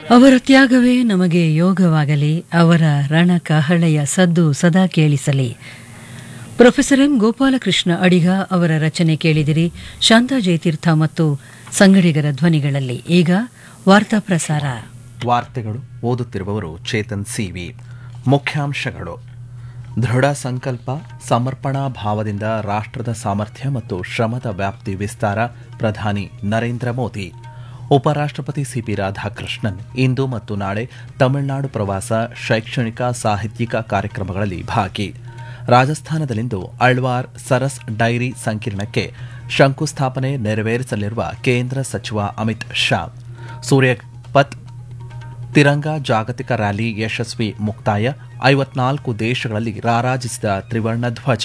ಅವರ ತ್ಯಾಗವೇ ನಮಗೆ ಯೋಗವಾಗಲಿ ಅವರ ರಣಕಹಳೆಯ ಸದ್ದು ಸದಾ ಕೇಳಿಸಲಿ ಪ್ರೊಫೆಸರ್ ಎಂ ಗೋಪಾಲಕೃಷ್ಣ ಅಡಿಗ ಅವರ ರಚನೆ ಕೇಳಿದಿರಿ ಶಾಂತಾ ಜಯತೀರ್ಥ ಮತ್ತು ಸಂಗಡಿಗರ ಧ್ವನಿಗಳಲ್ಲಿ ಈಗ ವಾರ್ತಾ ಪ್ರಸಾರ ವಾರ್ತೆಗಳು ಓದುತ್ತಿರುವವರು ಚೇತನ್ ಸಿವಿ ಮುಖ್ಯಾಂಶಗಳು ದೃಢ ಸಂಕಲ್ಪ ಸಮರ್ಪಣಾ ಭಾವದಿಂದ ರಾಷ್ಟ್ರದ ಸಾಮರ್ಥ್ಯ ಮತ್ತು ಶ್ರಮದ ವ್ಯಾಪ್ತಿ ವಿಸ್ತಾರ ಪ್ರಧಾನಿ ನರೇಂದ್ರ ಮೋದಿ ಉಪರಾಷ್ಟ್ರಪತಿ ಸಿಪಿ ರಾಧಾಕೃಷ್ಣನ್ ಇಂದು ಮತ್ತು ನಾಳೆ ತಮಿಳುನಾಡು ಪ್ರವಾಸ ಶೈಕ್ಷಣಿಕ ಸಾಹಿತ್ಯಿಕ ಕಾರ್ಯಕ್ರಮಗಳಲ್ಲಿ ಭಾಗಿ ರಾಜಸ್ಥಾನದಲ್ಲಿಂದು ಅಳ್ವಾರ್ ಸರಸ್ ಡೈರಿ ಸಂಕೀರ್ಣಕ್ಕೆ ಶಂಕುಸ್ಥಾಪನೆ ನೆರವೇರಿಸಲಿರುವ ಕೇಂದ್ರ ಸಚಿವ ಅಮಿತ್ ಶಾ ಸೂರ್ಯಪತ್ ತಿರಂಗ ಜಾಗತಿಕ ರ್ಯಾಲಿ ಯಶಸ್ವಿ ಮುಕ್ತಾಯ ಐವತ್ನಾಲ್ಕು ದೇಶಗಳಲ್ಲಿ ರಾರಾಜಿಸಿದ ತ್ರಿವರ್ಣ ಧ್ವಜ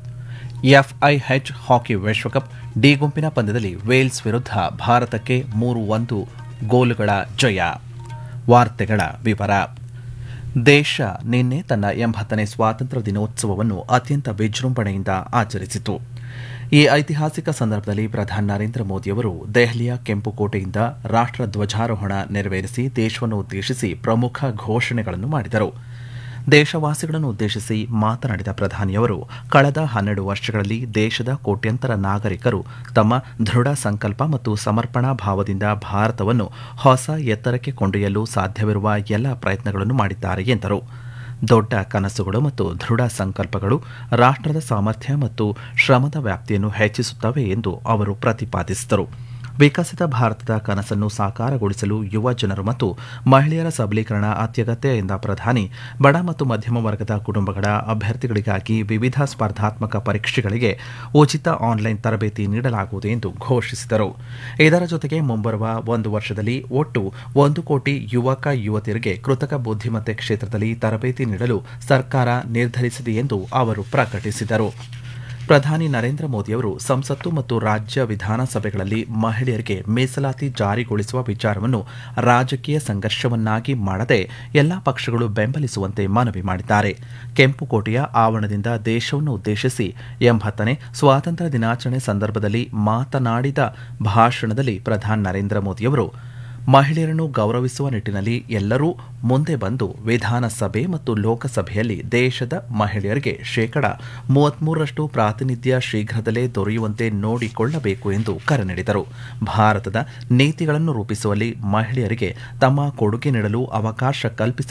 ಎಫ್ಐಎಚ್ ಹಾಕಿ ವಿಶ್ವಕಪ್ ಡಿ ಗುಂಪಿನ ಪಂದ್ಯದಲ್ಲಿ ವೇಲ್ಸ್ ವಿರುದ್ಧ ಭಾರತಕ್ಕೆ ಮೂರು ಒಂದು ಗೋಲುಗಳ ಜಯ ವಾರ್ತೆಗಳ ವಿವರ ದೇಶ ನಿನ್ನೆ ತನ್ನ ಎಂಬತ್ತನೇ ಸ್ವಾತಂತ್ರ್ಯ ದಿನೋತ್ಸವವನ್ನು ಅತ್ಯಂತ ವಿಜೃಂಭಣೆಯಿಂದ ಆಚರಿಸಿತು ಈ ಐತಿಹಾಸಿಕ ಸಂದರ್ಭದಲ್ಲಿ ಪ್ರಧಾನಿ ನರೇಂದ್ರ ಮೋದಿಯವರು ದೆಹಲಿಯ ಕೆಂಪುಕೋಟೆಯಿಂದ ರಾಷ್ಟ್ರ ಧ್ವಜಾರೋಹಣ ನೆರವೇರಿಸಿ ದೇಶವನ್ನು ಉದ್ದೇಶಿಸಿ ಪ್ರಮುಖ ಘೋಷಣೆಗಳನ್ನು ಮಾಡಿದರು ದೇಶವಾಸಿಗಳನ್ನು ಉದ್ದೇಶಿಸಿ ಮಾತನಾಡಿದ ಪ್ರಧಾನಿಯವರು ಕಳೆದ ಹನ್ನೆರಡು ವರ್ಷಗಳಲ್ಲಿ ದೇಶದ ಕೋಟ್ಯಂತರ ನಾಗರಿಕರು ತಮ್ಮ ದೃಢ ಸಂಕಲ್ಪ ಮತ್ತು ಸಮರ್ಪಣಾ ಭಾವದಿಂದ ಭಾರತವನ್ನು ಹೊಸ ಎತ್ತರಕ್ಕೆ ಕೊಂಡೊಯ್ಯಲು ಸಾಧ್ಯವಿರುವ ಎಲ್ಲ ಪ್ರಯತ್ನಗಳನ್ನು ಮಾಡಿದ್ದಾರೆ ಎಂದರು ದೊಡ್ಡ ಕನಸುಗಳು ಮತ್ತು ದೃಢ ಸಂಕಲ್ಪಗಳು ರಾಷ್ಟ್ರದ ಸಾಮರ್ಥ್ಯ ಮತ್ತು ಶ್ರಮದ ವ್ಯಾಪ್ತಿಯನ್ನು ಹೆಚ್ಚಿಸುತ್ತವೆ ಎಂದು ಅವರು ಪ್ರತಿಪಾದಿಸಿದರು ವಿಕಸಿತ ಭಾರತದ ಕನಸನ್ನು ಸಾಕಾರಗೊಳಿಸಲು ಯುವ ಜನರು ಮತ್ತು ಮಹಿಳೆಯರ ಸಬಲೀಕರಣ ಅತ್ಯಗತ್ಯ ಎಂದ ಪ್ರಧಾನಿ ಬಡ ಮತ್ತು ಮಧ್ಯಮ ವರ್ಗದ ಕುಟುಂಬಗಳ ಅಭ್ಯರ್ಥಿಗಳಿಗಾಗಿ ವಿವಿಧ ಸ್ಪರ್ಧಾತ್ಮಕ ಪರೀಕ್ಷೆಗಳಿಗೆ ಉಚಿತ ಆನ್ಲೈನ್ ತರಬೇತಿ ನೀಡಲಾಗುವುದು ಎಂದು ಘೋಷಿಸಿದರು ಇದರ ಜೊತೆಗೆ ಮುಂಬರುವ ಒಂದು ವರ್ಷದಲ್ಲಿ ಒಟ್ಟು ಒಂದು ಕೋಟಿ ಯುವಕ ಯುವತಿಯರಿಗೆ ಕೃತಕ ಬುದ್ಧಿಮತ್ತೆ ಕ್ಷೇತ್ರದಲ್ಲಿ ತರಬೇತಿ ನೀಡಲು ಸರ್ಕಾರ ನಿರ್ಧರಿಸಿದೆ ಎಂದು ಅವರು ಪ್ರಕಟಿಸಿದರು ಪ್ರಧಾನಿ ನರೇಂದ್ರ ಮೋದಿಯವರು ಸಂಸತ್ತು ಮತ್ತು ರಾಜ್ಯ ವಿಧಾನಸಭೆಗಳಲ್ಲಿ ಮಹಿಳೆಯರಿಗೆ ಮೀಸಲಾತಿ ಜಾರಿಗೊಳಿಸುವ ವಿಚಾರವನ್ನು ರಾಜಕೀಯ ಸಂಘರ್ಷವನ್ನಾಗಿ ಮಾಡದೆ ಎಲ್ಲಾ ಪಕ್ಷಗಳು ಬೆಂಬಲಿಸುವಂತೆ ಮನವಿ ಮಾಡಿದ್ದಾರೆ ಕೆಂಪುಕೋಟೆಯ ಆವರಣದಿಂದ ದೇಶವನ್ನು ಉದ್ದೇಶಿಸಿ ಎಂಬತ್ತನೇ ಸ್ವಾತಂತ್ರ್ಯ ದಿನಾಚರಣೆ ಸಂದರ್ಭದಲ್ಲಿ ಮಾತನಾಡಿದ ಭಾಷಣದಲ್ಲಿ ಪ್ರಧಾನಿ ನರೇಂದ್ರ ಮೋದಿಯವರು ಮಹಿಳೆಯರನ್ನು ಗೌರವಿಸುವ ನಿಟ್ಟಿನಲ್ಲಿ ಎಲ್ಲರೂ ಮುಂದೆ ಬಂದು ವಿಧಾನಸಭೆ ಮತ್ತು ಲೋಕಸಭೆಯಲ್ಲಿ ದೇಶದ ಮಹಿಳೆಯರಿಗೆ ಶೇಕಡ ಮೂವತ್ಮೂರರಷ್ಟು ಪ್ರಾತಿನಿಧ್ಯ ಶೀಘ್ರದಲ್ಲೇ ದೊರೆಯುವಂತೆ ನೋಡಿಕೊಳ್ಳಬೇಕು ಎಂದು ಕರೆ ನೀಡಿದರು ಭಾರತದ ನೀತಿಗಳನ್ನು ರೂಪಿಸುವಲ್ಲಿ ಮಹಿಳೆಯರಿಗೆ ತಮ್ಮ ಕೊಡುಗೆ ನೀಡಲು ಅವಕಾಶ ಕಲ್ಪಿಸ